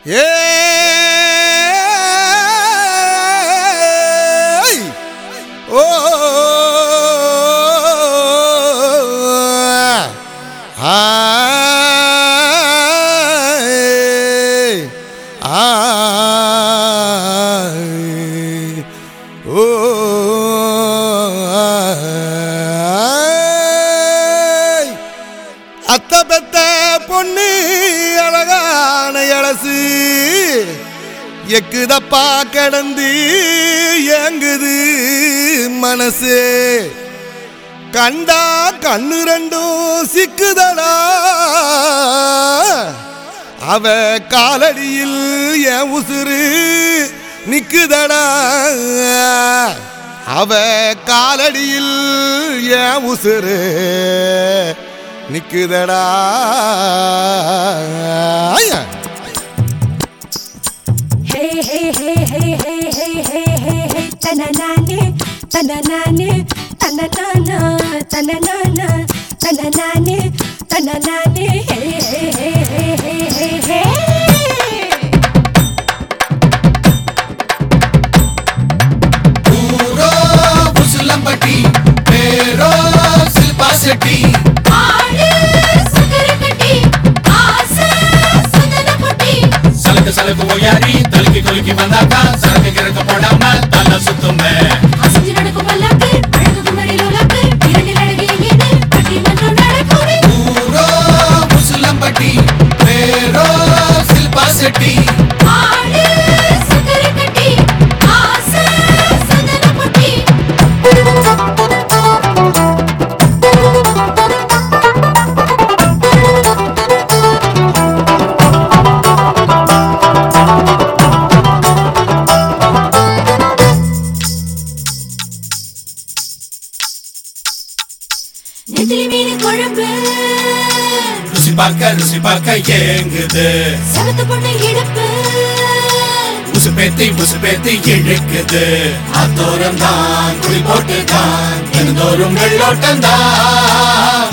ஏய் ஓ ஆய் ஆய் ஓ ஆய் அத்த பெத்த பொண்ணு அழகான இளசு எக்குதப்பா கிடந்து ஏங்குது மனசு கண்டா கண்ணு ரெண்டும் சிக்குதடா அவ காலடியில் என் உசுறு நிக்குதடா அவ காலடியில் என் உசுறு நிக்குதடா ஐயா. Hey, hey, hey, hey, hey, hey, hey, hey, hey, tananane, tananane, tananana, tananana, tananane, tananane, hey, hey, hey, hey, hey, hey, hey. ಊರೋ ಮುಸುಲಂಬಟ್ಟಿ ಬೇರೋ ಶಿಲ್ಪಾ ಶೆಟ್ಟಿ ஆடு சக்கரக்கட்டி, ஆசை சுதனப்பட்டி. சலக்கு சலக்கு ஓயாரி தலுக்கி குலுக்கி வந்தாக்கா சரக்கு கிறக்க போடாம தலை சுத்துமே அசைஞ்சு நடக்கும் பல்லாக்கு, அழகு குமரி லோலாக்கு, இரண்டில் அழகு எங்கேது, பட்டிமன்றம் நடக்குது. ಊರೋ ಮುಸುಲಂಬಟ್ಟಿ ಬೇರೋ ಶಿಲ್ಪா ಶೆಟ್ಟಿ ஆடு சக்கரக்கட்டி, ஆசை சந்தனப்பட்டி. நெத்திலி மீன் குழம்பு ருசி பார்க்க ருசி பார்க்க ஏங்குது சவத்து பொண்ணு இடுப்பு உசு பேத்தி உசு பேத்தி இழுக்குது அத்தோரம் தான் குடி போட்டு தான் தினந்தோறும் வெள்ளோட்டம் தான்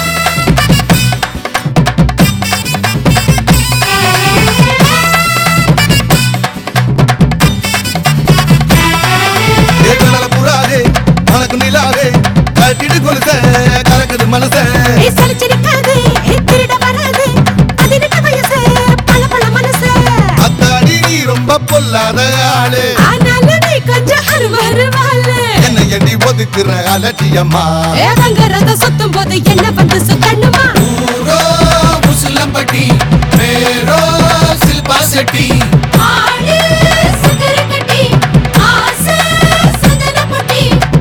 ஏகனல புறாதே மனக்கு நிலாவே கட்டிட்டு கொலுச கலக்குது மனச ஏய் சலிச்சிருக்காது ஏய் திருட வராது பதினெட்டு வயசு பல பல மனசு அத்தாடி நீ ரொம்ப பொல்லாத ஆளு ஆனாலும் நீ கொஞ்சம் அருவருவாளு என்னை எண்ணி ஒதுக்குற அலட்சியம்மா ஏவங்க ரத சுத்தும் போது என்ன வந்து சுத்தணுமா ಊರೋ ಮುಸುಲಂಬಟ್ಟಿ ಬೇರೋ ಶಿಲ್ಪಾ ಶೆಟ್ಟಿ ஆடு சக்கரக்கட்டி ஆசை சந்தனப்பட்டி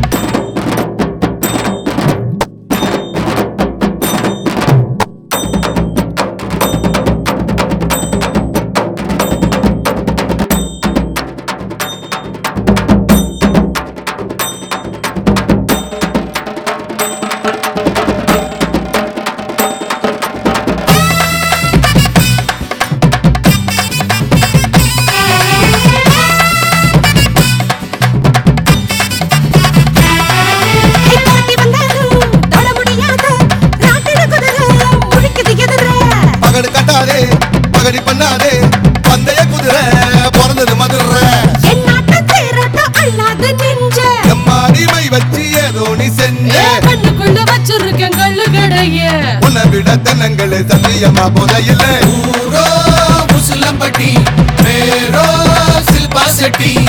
ஏய் பாட்டி வந்தாலும் தொட முடியாத ராட்டின குதிரை முழிக்குது எதிர பகடு கட்டாதே பகடி பண்ணாதே பந்தய குதிரை பிறந்தது மதுரை என் நாட்டு தேரோட்டம் அல்லாது நெஞ்ச எம்மாடி மை வச்சு ஏதோ நீ செஞ்ச ஏ கண்ணுக்குள்ள வச்சிருக்கேன் கள்ளு கடைய உன்னை விட தென்னங்களே சத்தியமா புதையில ಊರೋ ಮುಸುಲಂಬಟ್ಟಿ ಬೇರೋ ಶಿಲ್ಪಾ ಶೆಟ್ಟಿ